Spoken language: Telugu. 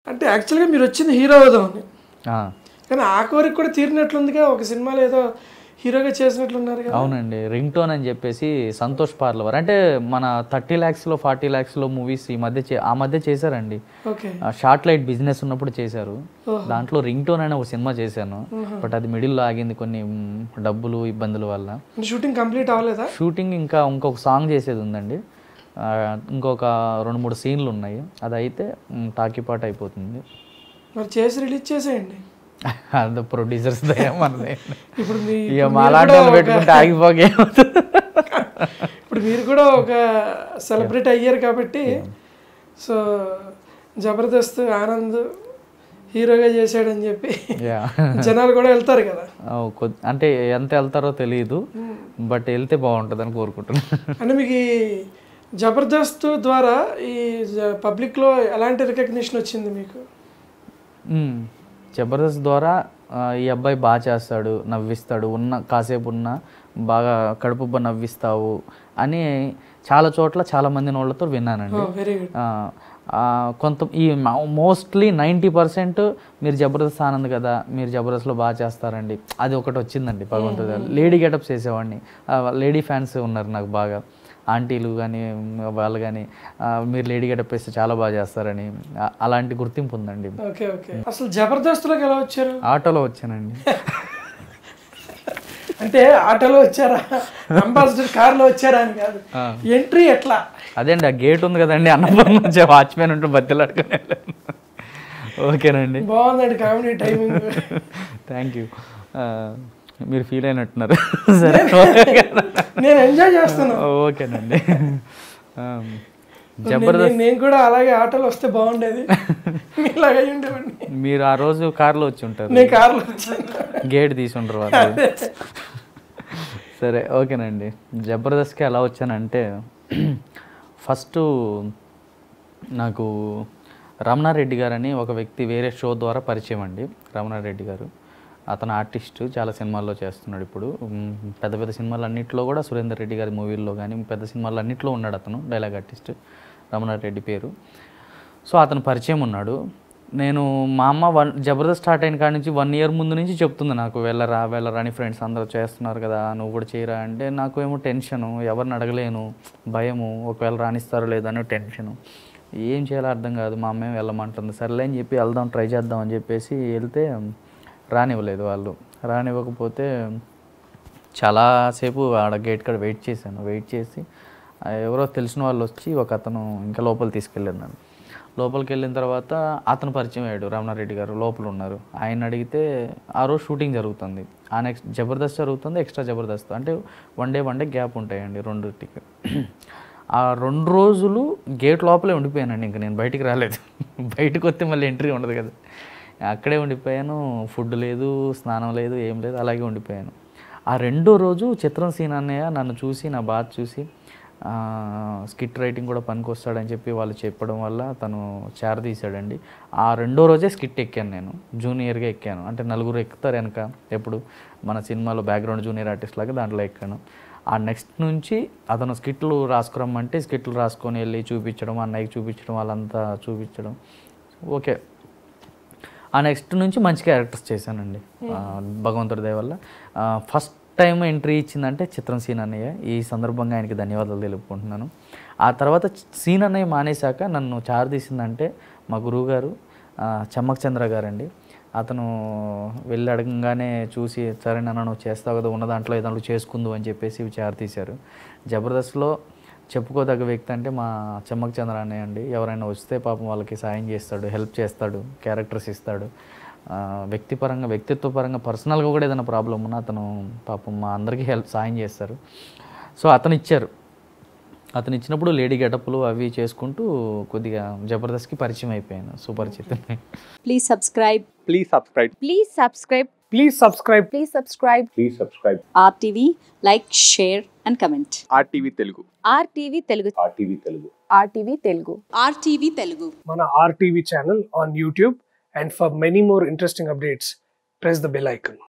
అంటే యాక్చువల్గా మీరు వచ్చింది హీరో అవుదామని ఆ, కానీ ఆ కోరిక కూడా తీరినట్లుందిగా ఒక సినిమాలో ఏదో హీరోగా చేసినట్లున్నారు కదా అవునండి రింగ్ టోన్ అని చెప్పేసి సంతోష్ పార్లవర్ అంటే మన థర్టీ ల్యాక్స్లో ఫార్టీ ల్యాక్స్లో మూవీస్ ఈ మధ్య చే- ఆ మధ్య చేశారండి ఓకే షార్ట్ లైట్ బిజినెస్ ఉన్నప్పుడు చేశారు దాంట్లో రింగ్ టోన్ అనే ఒక సినిమా చేశాను బట్ అది మిడిల్లో ఆగింది కొన్ని మ్, డబ్బులు ఇబ్బందుల వల్ల షూటింగ్ కంప్లీట్ అవ్వలేదా షూటింగ్ ఇంకా ఇంకొక సాంగ్ చేసేది ఉందండి ఆ, ఇంకొక రెండు మూడు సీన్లు ఉన్నాయి అది అయితే మ్, టాకీపాట అయిపోతుంది మరి చేసి రిలీజ్ చేసేయండి అది ప్రొడ్యూసర్స్ మనది ఇప్పుడు మీ ఇక మాలాంటి వాళ్ళు పెట్టుకుంటే ఆగిపోకే ఇప్పుడు మీరు కూడా ఒక సెలబ్రిటీ అయ్యారు కాబట్టి సో జబర్దస్త్ ఆనంద్ హీరోగా చేశాడని చెప్పి యా జనాలు కూడా వెళ్తారు కదా అంటే ఎంత వెళ్తారో తెలియదు బట్ వెళ్తే బాగుంటుందని కోరుకుంటున్నాను అంటే మీకు ఈ జబర్దస్త్ ద్వారా ఈ జ- పబ్లిక్లో ఎలాంటి రికగ్నిషన్ వచ్చింది మీకు మ్మ్. జబర్దస్త్ ద్వారా ఆ, ఈ అబ్బాయి బాగా చేస్తాడు నవ్విస్తాడు ఉన్న కాసేపు ఉన్న బాగా కడుపుబ్బ నవ్విస్తావు అని చాలా చోట్ల చాలా మంది వాళ్ళతో విన్నానండి వెరీ గుడ్ ఆ, ఆ, కొంత ఈ మోస్ట్లీ నైంటీ పర్సెంట్ మీరు జబర్దస్త్ ఆనంద్ కదా మీరు జబర్దస్త్లో బాగా చేస్తారండి అది ఒకటి వచ్చిందండి భగవంతుడు లేడీ గెటప్స్ వేసేవాడిని లేడీ ఫ్యాన్స్ ఉన్నారు నాకు బాగా ఆంటీలు కానీ వాళ్ళు కానీ మీరు లేడీ గెటప్ వేస్తే చాలా బాగా చేస్తారని ఆ, అలాంటి గుర్తింపు ఉందండి ఓకే ఓకే అసలు జబర్దస్త్లోకి ఎలా వచ్చారు ఆటోలో వచ్చానండి అంటే ఆటోలో వచ్చారా అంబాసిడర్ కార్లో వచ్చారా అని కాదు ఎంట్రీ ఎట్లా అదే అండి ఆ గేట్ ఉంది కదండి అన్నపూర్ణ వచ్చే వాచ్మెన్ ఉంటే బద్దెలు అడుగునే ఓకేనండి బాగుందండి కామెడీ టైమింగ్ థ్యాంక్ యూ మీరు ఫీల్ అయినట్టున్నారు సరే నేను ఎంజాయ్ చేస్తాను ఓకేనండి Um, నేను- నేను కూడా అలాగే ఆటోలో వస్తే బాగుండేది మీలాగా అయి ఉండేవాడిని మీరు ఆ రోజు కార్లో వచ్చి ఉంటారు నేను కార్లో వచ్చాను గేట్ తీసి ఉండరు వాళ్ళు సరే ఓకేనండి జబర్దస్త్కి ఎలా వచ్చానంటే ఫస్ట్ నాకు రమణారెడ్డి గారు అని ఒక వ్యక్తి వేరే షో ద్వారా పరిచయం అండి రమణారెడ్డి గారు అతను ఆర్టిస్ట్ చాలా సినిమాల్లో చేస్తున్నాడు ఇప్పుడు మ్, పెద్ద పెద్ద సినిమాలు అన్నింటిలో కూడా సురేందర్ రెడ్డి గారి మూవీల్లో కానీ పెద్ద సినిమాలు అన్నింటిలో ఉన్నాడు అతను డైలాగ్ ఆర్టిస్ట్ రమణారెడ్డి పేరు సో అతను పరిచయం ఉన్నాడు నేను మా అమ్మ వన్ జబర్దస్త్ స్టార్ట్ అయిన కాడి నుంచి వన్ ఇయర్ ముందు నుంచి చెప్తుంది నాకు వెళ్ళరా వెళ్ళరా అని ఫ్రెండ్స్ అందరూ చేస్తున్నారు కదా నువ్వు కూడా చేయరా అంటే నాకు ఏమో టెన్షను ఎవరిని అడగలేను భయము ఒకవేళ రాణిస్తారో లేదో అని టెన్షను ఏం చేయాలో అర్థం కాదు మా అమ్మ ఏం వెళ్ళమంటుంది సర్లే అని చెప్పి వెళ్దాం ట్రై చేద్దాం అని చెప్పేసి వెళ్తే రానివ్వలేదు వాళ్ళు రానివ్వకపోతే చాలాసేపు ఆడ గేట్ కాడ వెయిట్ చేశాను వెయిట్ చేసి ఆ ఎవరో తెలిసిన వాళ్ళు వచ్చి ఒక అతను ఇంకా లోపల తీసుకెళ్ళారు నన్ను లోపలికి వెళ్ళిన తర్వాత అతను పరిచయం అయ్యాడు రమణారెడ్డి గారు లోపల ఉన్నారు ఆయన అడిగితే ఆ రోజు షూటింగ్ జరుగుతుంది ఆ నెక్స్ట్ జబర్దస్త్ జరుగుతుంది ఎక్స్ట్రా జబర్దస్త్ అంటే one day one day gap ఉంటాయండి రెండుటికి ఆ రెండు రోజులు గేట్ లోపలే ఉండిపోయానండి ఇంకా నేను బయటికి రాలేదు బయటకు వస్తే మళ్ళీ ఎంట్రీ ఉండదు కదా అక్కడే ఉండిపోయాను ఫుడ్ లేదు స్నానం లేదు ఏం లేదు అలాగే ఉండిపోయాను ఆ రెండో రోజు చిత్రం సీన్ అన్నయ్య నన్ను చూసి నా బాధ చూసి ఆ, స్కిట్ రైటింగ్ కూడా పనికొస్తాడని చెప్పి వాళ్ళు చెప్పడం వల్ల తను చేరదీశాడండి ఆ రెండో రోజే స్కిట్ ఎక్కాను నేను జూనియర్గా ఎక్కాను అంటే నలుగురు ఎక్కుతారు వెనక ఎప్పుడు మన సినిమాలో బ్యాక్గ్రౌండ్ జూనియర్ ఆర్టిస్ట్ లాగా దాంట్లో ఎక్కాను ఆ నెక్స్ట్ నుంచి అతను స్కిట్లు రాసుకురమ్మంటే స్కిట్లు రాసుకొని వెళ్ళి చూపించడం అన్నయ్యకి చూపించడం వాళ్ళంతా చూపించడం ఓకే ఆ నెక్స్ట్ నుంచి మంచి క్యారెక్టర్స్ చేశానండి ఆ, భగవంతుడి దయ వల్ల ఫస్ట్ టైం ఎంట్రీ ఇచ్చిందంటే చిత్రం సీన్ అన్నయ్య ఈ సందర్భంగా ఆయనకి ధన్యవాదాలు తెలుపుకుంటున్నాను ఆ తర్వాత సీన్ అన్నయ్య మానేశాక నన్ను చారదీసిందంటే మా గురువుగారు ఆ, చమ్మక్ చంద్ర గారండి అతను వెళ్ళి అడగంగానే చూసి సరే నాన్న నువ్వు చేస్తావు కదా ఉన్న దాంట్లో ఏదాంట్లో చేసుకుందు అని చెప్పేసి విచార తీశారు జబర్దస్త్లో చెప్పుకోదగ్గ వ్యక్తి అంటే మా చెమ్మక్ చంద్ర అన్నయ్య అండి ఎవరైనా వస్తే పాపం వాళ్ళకి సాయం చేస్తాడు హెల్ప్ చేస్తాడు క్యారెక్టర్స్ ఇస్తాడు ఆ, వ్యక్తిపరంగా వ్యక్తిత్వ పరంగా పర్సనల్గా కూడా ఏదైనా ప్రాబ్లం ఉన్నా అతను పాపం మా అందరికీ హెల్ప్ సాయం చేస్తారు సో అతను ఇచ్చారు అతను ఇచ్చినప్పుడు లేడీ గెటప్లు అవి చేసుకుంటూ కొద్దిగా జబర్దస్త్కి పరిచయం అయిపోయాను సుపరిచితం Please subscribe. Please subscribe. Please subscribe. Please subscribe Please subscribe. Please subscribe. RTV, like, share, and comment. RTV Telugu. RTV Telugu. RTV Telugu. RTV Telugu. RTV Telugu. మన RTV channel on YouTube and for many more interesting updates press the bell icon